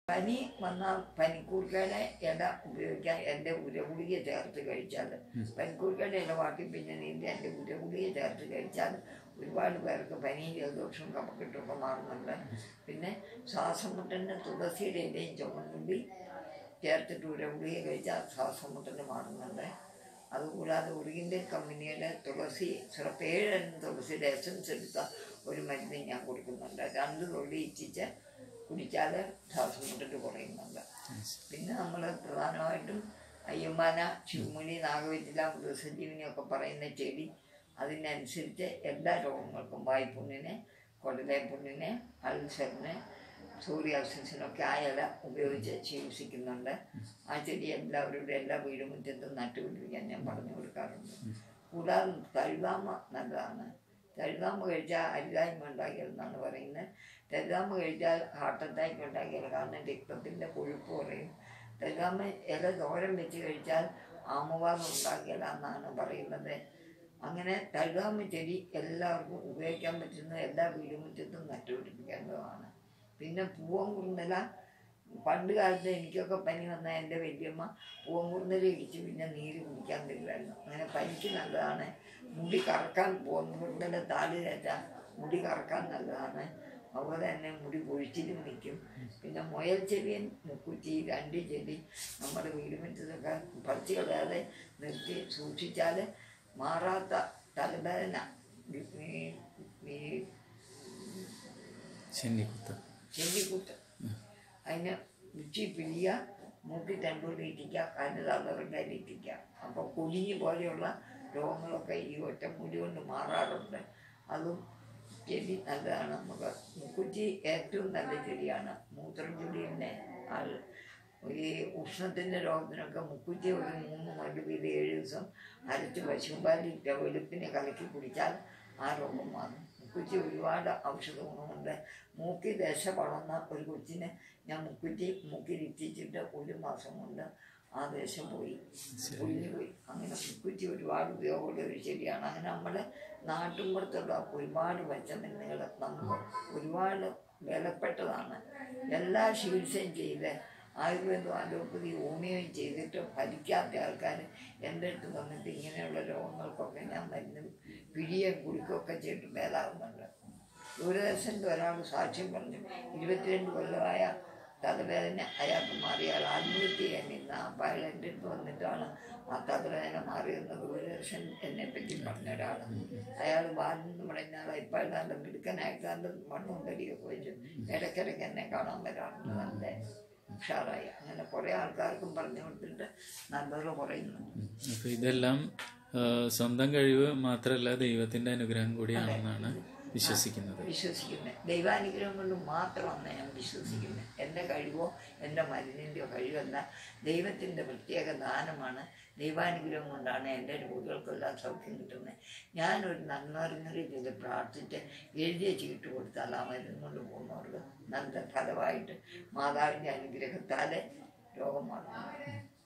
പനി വന്ന പനിക്കൂർക്കയുടെ ഇല ഉപയോഗിക്കാൻ എൻ്റെ ഉരഗുളിക ചേർത്ത് കഴിച്ചാൽ പനിക്കൂർക്കയുടെ ഇല വാട്ടി പിന്നെ നീന്തി എൻ്റെ ഉരഗുളിക ചേർത്ത് കഴിച്ചാൽ ഒരുപാട് പേർക്ക് പനിയും ജലദോഷവും കഫക്കെട്ടൊക്കെ മാറുന്നുണ്ട് പിന്നെ ശ്വാസം മുട്ടലിന് തുളസിയുടെ ഇലയും ചുമന്നുള്ളി ചേർത്തിട്ട് ഉരഗുളിക കഴിച്ചാൽ ശ്വാസം മുട്ടൽ മാറുന്നുണ്ട് അതുകൂടാതെ ഉറുകിൻ്റെ കമ്പനിയുടെ തുളസി സിറപ്പ് ഏഴ് തുളസിയുടെ എസൻസ് എടുത്ത ഒരു മരുന്ന് ഞാൻ കൊടുക്കുന്നുണ്ട് രണ്ട് തുള്ളി ഇച്ചിച്ച് കുടിച്ചാൽ ശ്വാസം മുട്ടിട്ട് കുറയുന്നുണ്ട് പിന്നെ നമ്മൾ പ്രധാനമായിട്ടും അയ്യമ്മാന ശിവമുനി നാഗവെറ്റില മൃതസഞ്ജീവനിയൊക്കെ പറയുന്ന ചെടി അതിനനുസരിച്ച് എല്ലാ രോഗങ്ങൾക്കും വായ്പുണ്ണിന് കൊടലേപ്പുണ്ണിന് അൾസറിന് സൂര്യാസിസിനൊക്കെ ആ ഇല ഉപയോഗിച്ച് ചികിത്സിക്കുന്നുണ്ട് ആ ചെടി എല്ലാവരുടെ എല്ലാ വീടുമുറ്റത്തും നട്ടുപിടിപ്പിക്കാൻ ഞാൻ പറഞ്ഞു കൊടുക്കാറുണ്ട് കൂടാതെ തഴുതാമ നല്ലതാണ് തഴുതാമ കഴിച്ചാൽ അരിതായ്മ ഉണ്ടാക്കിയതെന്നാണ് പറയുന്നത് തഴുതാമ കഴിച്ചാൽ ഹാർട്ട് അറ്റാക്ക് ഉണ്ടാക്കിയത് കാരണം രക്തത്തിൻ്റെ കൊഴുപ്പ് കുറയും തഴുതാമ ഇല തോരൻ വെച്ച് കഴിച്ചാൽ ആമവാദം ഉണ്ടാക്കിയതാണെന്നാണ് പറയുന്നത് അങ്ങനെ തഴുതാമ ചെടി എല്ലാവർക്കും ഉപയോഗിക്കാൻ പറ്റുന്ന എല്ലാ വീടുമുറ്റത്തും നട്ടുപിടിപ്പിക്കേണ്ടതാണ് പിന്നെ പൂവൻ കുറുന്നല പണ്ട് കാലത്ത് എനിക്കൊക്കെ പനി വന്ന എൻ്റെ വലിയമ്മ പൂവൻ കുറുന്നല ഇടിച്ച് പിന്നെ നീര് കുടിക്കാൻ തരുമായിരുന്നു അങ്ങനെ പനിക്ക് നല്ലതാണ് മുടി കറക്കാൻ പൂവൻ കുറുന്നല താല് തേച്ചാൽ മുടി കറക്കാൻ നല്ലതാണ് അതുപോലെ തന്നെ മുടി പൊഴിച്ചിലും നിൽക്കും പിന്നെ മുയൽ ചെവിയൻ മുക്കുറ്റി രണ്ട് ചെടി നമ്മുടെ വീടുമുറ്റത്തൊക്കെ പറിച്ചു കളയാതെ നിർത്തി സൂക്ഷിച്ചാൽ മാറാത്ത തലവേദന ഈ ഈ ചെന്നിക്കുത്ത് ചെല്ലിക്കുത്ത് അതിന് ഉച്ചി പിഴിയുക മൂക്കിൽ രണ്ടോട് ഇരിക്കുക അതിന് തലവരുടെ ഇരിക്കുക അപ്പോൾ കുടിഞ്ഞ് പോലെയുള്ള രോഗങ്ങളൊക്കെ ഈ ഒറ്റമൂലി കൊണ്ട് മാറാറുണ്ട് അതും ചെടി നല്ലതാണ് നമുക്ക് മുക്കുറ്റി ഏറ്റവും നല്ല ചെടിയാണ് മൂത്രം ചെടിയുടെ ആൾ ഈ ഉഷ്ണത്തിൻ്റെ രോഗത്തിനൊക്കെ മുക്കുറ്റി ഒരു മൂന്ന് മണി വീത് ഏഴ് ദിവസം അരച്ച് പശുപാലിട്ട് വെളുപ്പിനെ കലക്കി കുടിച്ചാൽ ആ രോഗം മാറും മുക്കുറ്റി ഒരുപാട് ഔഷധ ഗുണമുണ്ട് മൂക്കി ദശ വളർന്ന ഒരു കൊച്ചിനെ ഞാൻ മുക്കുറ്റി മൂക്കിൽ ഇറ്റിച്ചിട്ട് ഒരു മാസം കൊണ്ട് ആ ദേശം പോയി ഒഴിഞ്ഞു പോയി അങ്ങനെ മുക്കുറ്റി ഒരുപാട് ഉപയോഗമുള്ള ഒരു ചെടിയാണ് അങ്ങനെ നമ്മുടെ നാട്ടിൻപുറത്തുള്ള ഒരുപാട് പച്ചമരുന്നുകൾ നമുക്ക് ഒരുപാട് വിലപ്പെട്ടതാണ് എല്ലാ ചികിത്സയും ചെയ്ത് ആയുർവേദം അലോപ്പതി ഹോമിയോയും ചെയ്തിട്ട് ഫലിക്കാത്ത ആൾക്കാർ എൻ്റെ അടുത്ത് വന്നിട്ട് ഇങ്ങനെയുള്ള രോഗങ്ങൾക്കൊക്കെ ഞാൻ മരുന്ന് പിഴിയും കുടിക്കുകയൊക്കെ ചെയ്തിട്ട് ഭേദാകുന്നുണ്ട് ദൂരദർശൻ്റെ ഒരാൾ സാക്ഷ്യം പറഞ്ഞു ഇരുപത്തിരണ്ട് കൊല്ലമായ തലവേദന അയാൾക്ക് മാറി അയാൾ ആത്മഹത്യ ചെയ്യാൻ നിന്ന അപ്പം അയാൾ എൻ്റെ അടുത്ത് വന്നിട്ടാണ് ആ തലവേദന മാറിയെന്ന് ദൂരദർശൻ എന്നെ പറ്റി പറഞ്ഞ ഒരാളാണ് അയാൾ വാലിന്ന് പറഞ്ഞാൽ ഇപ്പം ഏതാണ്ട് മിടുക്കനായിട്ടാണ്ട് മണ്ണും തടിയൊക്കെ വെച്ച് ഇടയ്ക്കിടയ്ക്ക് എന്നെ കാണാൻ വരാറുണ്ട് നല്ല ഉഷാറായി അങ്ങനെ കുറേ ആൾക്കാർക്കും പറഞ്ഞു കൊടുത്തിട്ട് നല്ലത് കുറയുന്നുണ്ട് അപ്പൊ ഇതെല്ലാം ആ, സ്വന്തം കഴിവ് മാത്രമല്ല ദൈവത്തിന്റെ അനുഗ്രഹം കൂടിയാണെന്നാണ് വിശ്വസിക്കുന്നത് വിശ്വസിക്കുന്നത് ദൈവാനുഗ്രഹം കൊണ്ട് മാത്രമാണ് ഞാൻ വിശ്വസിക്കുന്നത് എൻ്റെ കഴിവോ എൻ്റെ മരുന്നിൻ്റെയോ കഴിവല്ല ദൈവത്തിൻ്റെ പ്രത്യേക ദാനമാണ് ദൈവാനുഗ്രഹം കൊണ്ടാണ് എൻ്റെ രോഗികൾക്കെല്ലാം സൗഖ്യം കിട്ടുന്നത് ഞാനൊരു നന്മറിഞ്ഞൊരു ചെയ്ത് പ്രാർത്ഥിച്ച് എഴുതിയ ചീട്ട് കൊടുത്താൽ ആ മരുന്ന് കൊണ്ട് പോകുന്നവർക്ക് നല്ല ഫലമായിട്ട് മാതാവിൻ്റെ അനുഗ്രഹത്താൽ രോഗം മാറുന്നു